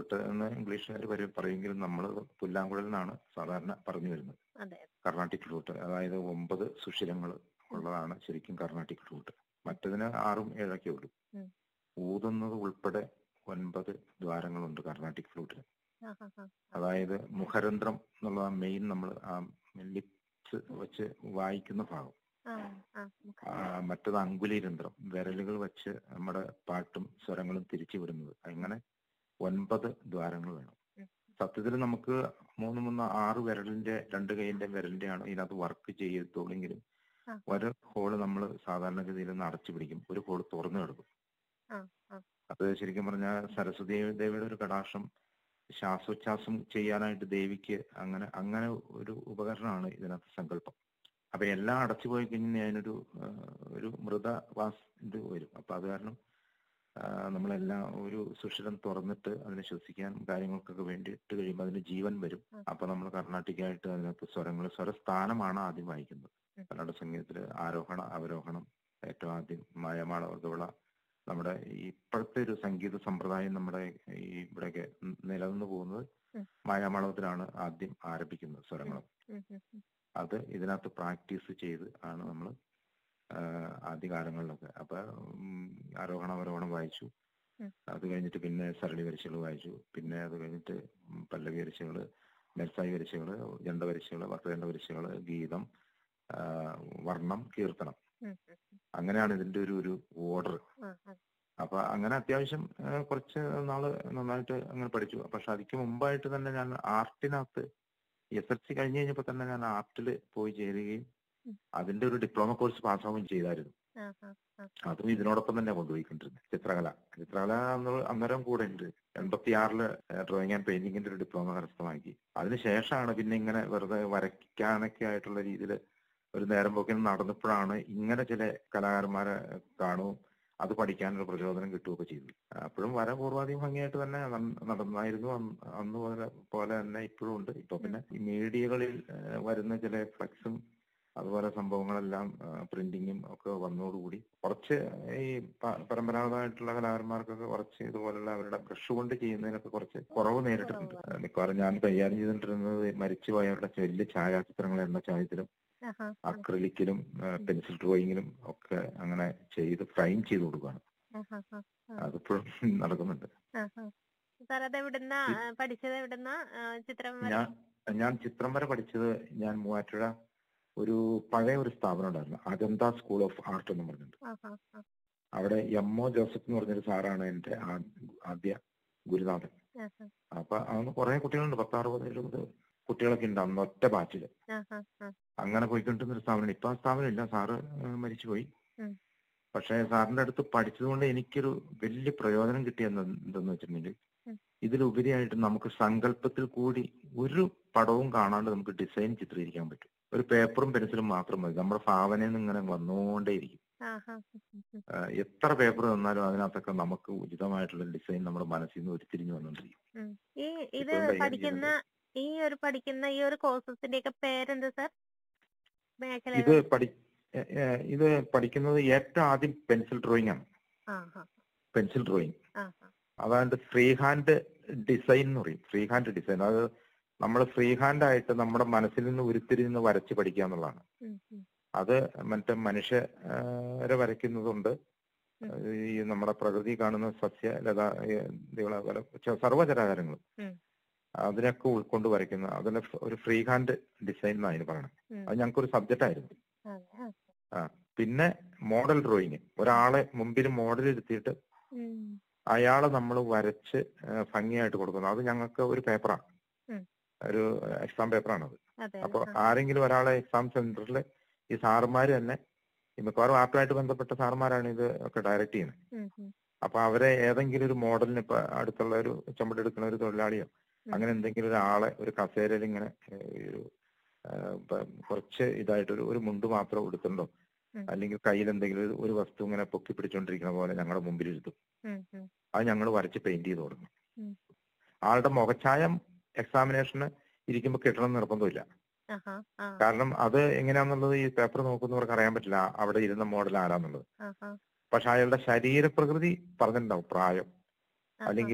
Flute എന്ന് ഇംഗ്ലീഷുകാർ പറയുമെങ്കിലും നമ്മൾ പുല്ലാങ്കുഴൽ എന്നാണ് സാധാരണ പറഞ്ഞു വരുന്നത് അതെ കർണാട്ടിക് ഫ്ലൂട്ട് അതായത് ഒമ്പത് സുഷിരങ്ങൾ ഉള്ളതാണ് ശരിക്കും കർണാട്ടിക് ഫ്ലൂട്ട് മറ്റതിന് ആറും ഏഴൊക്കെ ഉള്ളൂ ഉം. ഊതുന്നത് ഉൾപ്പെടെ ഒൻപത് ദ്വാരങ്ങളുണ്ട് കർണാട്ടിക് ഫ്ലൂട്ടിന് ആ, ആ, ആ. അതായത് മുഖരന്ധ്രം എന്നുള്ള മെയിൻ നമ്മൾ ആ ലിപ്സ് വെച്ച് വായിക്കുന്ന ഭാഗം ആ, ആ, മുഖ- ആ, മറ്റത് അങ്കുലീരന്ധ്രം വിരലുകൾ വെച്ച് നമ്മുടെ പാട്ടും സ്വരങ്ങളും തിരിച്ചു വിടുന്നത് അങ്ങനെ ഒൻപത് ദ്വാരങ്ങൾ വേണം ഉം. സത്യത്തിൽ നമുക്ക് മൂന്ന് മൂന്ന് ആറ് വിരലിന്റെ രണ്ട് കൈയിന്റെ വിരലിന്റെയാണ് ഇതിനകത്ത് വർക്ക് ചെയ്യത്തുള്ളെങ്കിലും ആ. ഒരു ഹോള് നമ്മൾ സാധാരണഗതിയിൽ ഒന്ന് അടച്ചു പിടിക്കും ഒരു ഹോള് തുറന്നു കിടക്കും ആ, ആ. അത് ശരിക്കും പറഞ്ഞാൽ സരസ്വതി ദേവിയുടെ ഒരു കടാക്ഷം ശ്വാസോച്ഛ്വാസം ചെയ്യാനായിട്ട് ദേവിക്ക് അങ്ങനെ അങ്ങനെ ഒരു ഉപകരണമാണ് ഇതിനകത്ത് സങ്കല്പം അപ്പൊ എല്ലാം അടച്ചു പോയി കഴിഞ്ഞാൽ അതിനൊരു ആ, ഒരു മൃത വാസ് ഇത് വരും അപ്പൊ അത് കാരണം ആ, നമ്മളെല്ലാം ഒരു സുഷിരം തുറന്നിട്ട് അതിനെ ശ്വസിക്കാൻ കാര്യങ്ങൾക്കൊക്കെ വേണ്ടി ഇട്ട് കഴിയുമ്പോൾ അതിന് ജീവൻ വരും ഉം. അപ്പൊ നമ്മൾ കർണാട്ടിക്കായിട്ട് അതിനകത്ത് സ്വരങ്ങൾ സ്വരസ്ഥാനമാണ് ആദ്യം വായിക്കുന്നത് ഉം. കർണാടക സംഗീതത്തിൽ ആരോഹണ അവരോഹണം ഏറ്റവും ആദ്യം മായമാള വർഗവിള നമ്മുടെ ഈ ഇപ്പോഴത്തെ ഒരു സംഗീത സമ്പ്രദായം നമ്മുടെ ഈ ഇവിടെയൊക്കെ നിലനിന്ന് പോകുന്നത് ഉം. മായാമാളവത്തിലാണ് ആദ്യം ആരംഭിക്കുന്നത് സ്വരങ്ങൾ ഉം, ഉം, ഉം. അത് ഇതിനകത്ത് പ്രാക്ടീസ് ചെയ്ത് ആണ് നമ്മൾ ആദ്യകാലങ്ങളിലൊക്കെ അപ്പൊ ഉം, ആരോഹണം അവരോഹണം വായിച്ചു ഉം. അത് കഴിഞ്ഞിട്ട് പിന്നെ സരളി വരിശകൾ വായിച്ചു പിന്നെ അത് കഴിഞ്ഞിട്ട് ഉം, പല്ലവി വരിശകള് മെൽസായി വരിശകള് ജണ്ട വരിശകള് വക്രജണ്ട വരിശകള് ഗീതം ആ, വർണ്ണം കീർത്തനം ഉം, ഉം, ഉം. അങ്ങനെയാണ് ഇതിന്റെ ഒരു ഒരു ഓർഡർ ആ, ആ. അപ്പൊ അങ്ങനെ അത്യാവശ്യം ആ, കുറച്ച് നാള് നന്നായിട്ട് അങ്ങനെ പഠിച്ചു പക്ഷെ അതിക്ക് മുമ്പായിട്ട് തന്നെ ഞാൻ ആർട്ടിനകത്ത് എസ് എൽ സി കഴിഞ്ഞ് കഴിഞ്ഞപ്പോ തന്നെ ഞാൻ ആർട്ടിൽ പോയി ചേരുകയും ഉം. അതിന്റെ ഒരു ഡിപ്ലോമ കോഴ്സ് പാസ്സാവുകയും ചെയ്തായിരുന്നു ആ, ആ, ആ. അതും ഇതിനോടൊപ്പം തന്നെ കൊണ്ടുപോയിക്കൊണ്ടിരുന്നത് ചിത്രകല ചിത്രകല അന്ന് അന്നേരം കൂടെ ഉണ്ട് എൺപത്തി ആറില് ഡ്രോയിങ് ആൻഡ് പെയിന്റിങ്ങിന്റെ ഒരു ഡിപ്ലോമ കരസ്ഥമാക്കി അതിനുശേഷമാണ് പിന്നെ ഇങ്ങനെ വെറുതെ വരയ്ക്കാനൊക്കെ ആയിട്ടുള്ള രീതിയിൽ ഒരു നേരം പോക്കിന് നടന്നപ്പോഴാണ് ഇങ്ങനെ ചില കലാകാരന്മാരെ കാണുകയും അത് പഠിക്കാനൊരു പ്രചോദനം കിട്ടുകയൊക്കെ ചെയ്തു അപ്പോഴും വര പൂർവാധികം ഭംഗിയായിട്ട് തന്നെ നന്ന- നടന്നായിരുന്നു അന്ന് അന്ന് പോലെ പോലെ തന്നെ ഇപ്പോഴും ഉണ്ട് ഇപ്പൊ പിന്നെ ഈ മീഡിയകളിൽ ഏഹ്, വരുന്ന ചില ഫ്ലക്സും അതുപോലെ സംഭവങ്ങളെല്ലാം പ്രിന്റിങ്ങും ഒക്കെ വന്നതോടുകൂടി കുറച്ച് ഈ പ- പരമ്പരാഗതമായിട്ടുള്ള കലാകാരന്മാർക്കൊക്കെ കുറച്ച് ഇതുപോലുള്ള അവരുടെ ബ്രഷ് കൊണ്ട് ചെയ്യുന്നതിനൊക്കെ കുറച്ച് കുറവ് നേരിട്ടിട്ടുണ്ട് കുറവ്. മിക്കവാറും ഞാൻ കൈകാര്യം ചെയ്തിട്ടിരുന്നത് മരിച്ചുപോയവരുടെ വലിയ ഛായാചിത്രങ്ങൾ എണ്ണ ഛായാചിത്രം ആഹാ, അക്രലിക്കിലും പെൻസിൽ ഡ്രോയിങ്ങിലും ഒക്കെ അങ്ങനെ ചെയ്ത് ഫ്രെയിം ചെയ്ത് കൊടുക്കുകയാണ് ആഹാ, ആ, ആ. അതിപ്പോഴും നടക്കുന്നുണ്ട് ആഹാ. സാർ അത് എവിടുന്ന പഠിച്ചത് എവിടുന്ന ചിത്രം വര ഞാൻ ഞാൻ ചിത്രം വരെ പഠിച്ചത് ഞാൻ മൂവാറ്റുപുഴ ഒരു പഴയ ഒരു സ്ഥാപനം ഉണ്ടായിരുന്നു അജന്ത സ്കൂൾ ഓഫ് ആർട്ട് എന്ന് പറഞ്ഞിട്ട് ആഹാ, ആ, അവിടെ എം ഒ ജോസഫ് എന്ന് പറഞ്ഞൊരു സാറാണ് എന്റെ ആ- ആദ്യ ഗുരുനാഥൻ ആഹാ, അപ്പൊ അന്ന് കുറെ കുട്ടികളുണ്ട് പത്ത് അറുപത് എഴുപത് കുട്ടികളൊക്കെ ഉണ്ട് അന്ന് ഒറ്റ ബാച്ചില് ആഹാ, ആ. അങ്ങനെ പോയിക്കൊണ്ടിരുന്ന ഒരു സ്ഥാപനം ഇപ്പൊ ആ സ്ഥാപനം ഇല്ല സാറ് ഏഹ് മരിച്ചുപോയി ഉം. പക്ഷെ സാറിന്റെ അടുത്ത് പഠിച്ചതുകൊണ്ട് എനിക്കൊരു വലിയ പ്രയോജനം കിട്ടിയെന്ന് എന്തെന്ന് വെച്ചിട്ടുണ്ടെങ്കിൽ ഉം. ഇതിലുപരിയായിട്ട് നമുക്ക് സങ്കല്പത്തിൽ കൂടി ഒരു പടവും കാണാണ്ട് നമുക്ക് ഡിസൈൻ ചിത്രീകരിക്കാൻ പറ്റും ഒരു പേപ്പറും പെൻസിലും മാത്രം മതി നമ്മുടെ ഭാവനയിൽ നിന്ന് ഇങ്ങനെ വന്നുകൊണ്ടേയിരിക്കും ആഹാ, ഉം, ഉം, ഉം. ആഹ് എത്ര പേപ്പർ തന്നാലും അതിനകത്തൊക്കെ നമുക്ക് ഉചിതമായിട്ടുള്ള ഡിസൈൻ നമ്മുടെ മനസ്സിൽ നിന്ന് ഉരുത്തിരിഞ്ഞു വന്നുകൊണ്ടിരിക്കും ഉം. ഈ ഇത് ഇപ്പോഴും കൈകാര്യം പഠിക്കുന്ന ഈ ഒരു പഠിക്കുന്ന ഈ ഒരു കോഴ്സസിന്റെ ഒക്കെ പേരെന്ത് സാർ മേഖല ഇത് പഠി ഏ- ഏ- ഇത് പഠിക്കുന്നത് ഏറ്റവും ആദ്യം പെൻസിൽ ഡ്രോയിങ് ആണ് ആഹാ, പെൻസിൽ ഡ്രോയിങ് ആഹാ. അതായത് ഫ്രീ ഹാൻഡ് ഡിസൈൻ എന്ന് പറയും ഫ്രീ ഹാൻഡ് ഡിസൈൻ അത് നമ്മൾ ഫ്രീ ഹാൻഡ് ആയിട്ട് നമ്മുടെ മനസ്സിൽ നിന്ന് ഉരുത്തിരിഞ്ഞ് വരച്ച് പഠിക്കുക എന്നുള്ളതാണ് ഉം, ഉം. അത് മറ്റേ മനുഷ്യരെ വരയ്ക്കുന്നതുണ്ട് ഈ നമ്മുടെ പ്രകൃതി കാണുന്ന സസ്യ ലതാ ഇതികളെ പോലെ ച- സർവ്വചരാചരങ്ങൾ ഉം. അതിനൊക്കെ ഉൾക്കൊണ്ട് വരയ്ക്കുന്ന അതിന് ഒരു ഫ്രീ ഹാൻഡ് ഡിസൈൻ എന്നാണ് അതിന് പറയുന്നത് ഉം. അത് ഞങ്ങൾക്കൊരു സബ്ജക്റ്റ് ആയിരുന്നു അതെ, ആ. പിന്നെ മോഡൽ ഡ്രോയിങ് ഒരാളെ മുമ്പിൽ മോഡൽ ഇരുത്തിയിട്ട് ഉം. അയാളെ നമ്മൾ വരച്ച് ആ, ഭംഗിയായിട്ട് കൊടുക്കുന്നു അത് ഞങ്ങൾക്ക് ഒരു പേപ്പറാണ് ഉം. ഒരു എക്സാം പേപ്പറാണത് അതെ അപ്പൊ ആ. ആരെങ്കിലും ഒരാളെ എക്സാം സെന്ററിൽ ഈ സാറുമാര് തന്നെ ഈ മിക്കവാറും ആർട്ടുമായിട്ട് ബന്ധപ്പെട്ട സാറുമാരാണ് ഇത് ഒക്കെ ഡയറക്റ്റ് ചെയ്യുന്നത് ഉം, ഉം. അപ്പൊ അവരെ ഏതെങ്കിലും ഒരു മോഡലിന് ഇപ്പൊ അടുത്തുള്ള ഒരു ചുമടെടുക്കുന്ന ഒരു തൊഴിലാളിയോ ഉം. അങ്ങനെ എന്തെങ്കിലും ഒരാളെ ഒരു കസേരയിൽ ഇങ്ങനെ ഏ, ഒരു ആ, ഇപ്പൊ കുറച്ച് ഇതായിട്ട് ഒരു ഒരു മുണ്ട് മാത്രം എടുത്തിട്ടുണ്ടോ ഉം. അല്ലെങ്കിൽ കയ്യിൽ എന്തെങ്കിലും ഒരു- ഒരു വസ്തു ഇങ്ങനെ പൊക്കി പിടിച്ചോണ്ടിരിക്കുന്ന പോലെ ഞങ്ങളുടെ മുമ്പിൽ ഇരുത്തും ഉം, ഉം. അത് ഞങ്ങൾ വരച്ച് പെയിന്റ് ചെയ്ത് കൊടുക്കും ഉം. ആളുടെ മുഖഛായം എക്സാമിനേഷന് ഇരിക്കുമ്പോൾ കിട്ടണം എന്ന് നിർബന്ധമില്ല ആഹാ, ആ. കാരണം അത് എങ്ങനെയാന്നുള്ളത് ഈ പേപ്പർ നോക്കുന്നവർക്ക് അറിയാൻ പറ്റില്ല അവിടെ ഇരുന്ന മോഡൽ ആരാന്നുള്ളത് ആഹാ, പക്ഷെ അയാളുടെ ശരീരപ്രകൃതി പറഞ്ഞിട്ടുണ്ടാവും പ്രായം ആഹാ. അല്ലെങ്കിൽ